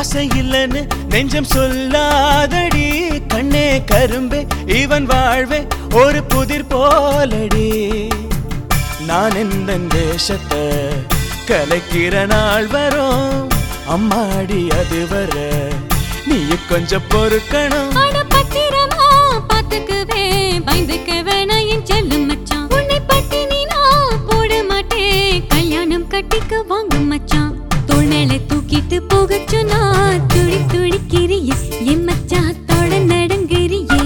ஆசை இல்லைன்னு நெஞ்சம் சொல்லாதடி கண்ணே கரும்பே இவன் வாழ்வே ஒரு புதிர் போலடி நான் இந்த தேசத்தை கலைக்கிற நாள் வரும் அம்மாடி அது வர நீ கொஞ்சம் பொறுக்கணும் அட பத்திரமா பாத்துக்குவே பயந்துக்க வேணாம் என் செல்லும் மச்சான் உன்னை பட்டினி நான் போட மாட்டேன் கல்யாணம் கட்டிக்க வாங்க மச்சான் தோள் மேல தூக்கிட்டு போக சொன்னா துடி துடிக்கிறிய என் மச்சாத்தோட நடங்குறியே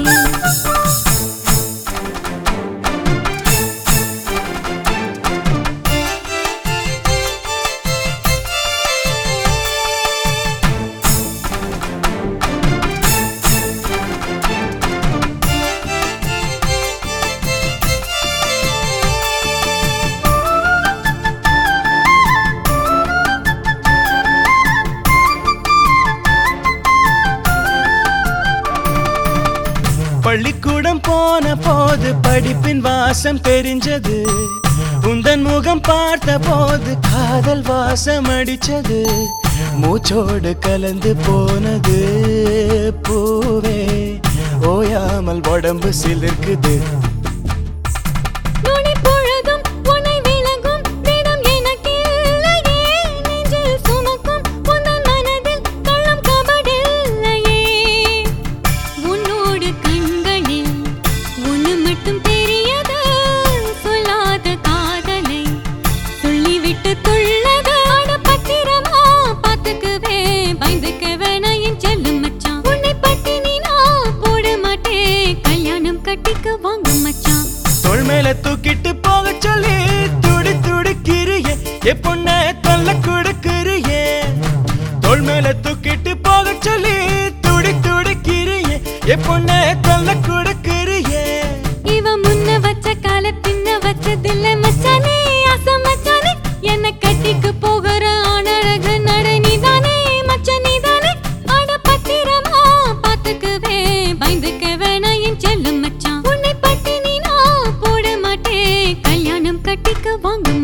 பள்ளிக்கூடம் போன போது படிப்பின் வாசம் தெரிஞ்சது உந்தன் முகம் பார்த்த போது காதல் வாசம் அடிச்சது மூச்சோடு கலந்து போனது பூவே ஓயாமல் உடம்பு சிலிர்க்குது நுனி பொழுதும் உன்னை விலகும் தினம் எனக்கில்லையே நெஞ்சில் சுமக்கும் உந்தன் மனதில் கள்ளம் கபடில்லையே உன்னோடு கண்களில் ஒண்ணு மட்டும் தெரியது சொல்லாத காதலை சொல்லிவிட்டு துள்ளது அட பத்திரமா பாத்துக்குவே பயந்துக்க வேணாம் என் செல்லும் மச்சான் உன்னை பட்டினி நான் போட மாட்டேன் கல்யாணம் கட்டிக்க வாங்க மச்சான் தோள் மேல தூக்கிட்டு போக சொல்லி துடி துடிக்கிறியே எ பொண்ண தொல்ல கொடுக்கிறியே தோள் மேல தூக்கிட்டு போக சொல்லி துடி துடிக்கிறியே எ பொண்ண தொல்ல கொடுக்கிறியே இவ முன்ன வச்ச கால பின்ன வச்சதில்ல மச்சானே ஆசை மச்சானே என்ன கட்டிக்கு போகிற ஆனழகு நட நீதானே மச்சான் நீதானே அட பத்திரமா பாத்துக்குவே பயந்துக்க வேணாம் என் செல்லும் மச்சான் உன்னை பட்டினி நான் போட மாட்டேன் கல்யாணம் கட்டிக்க வாங்க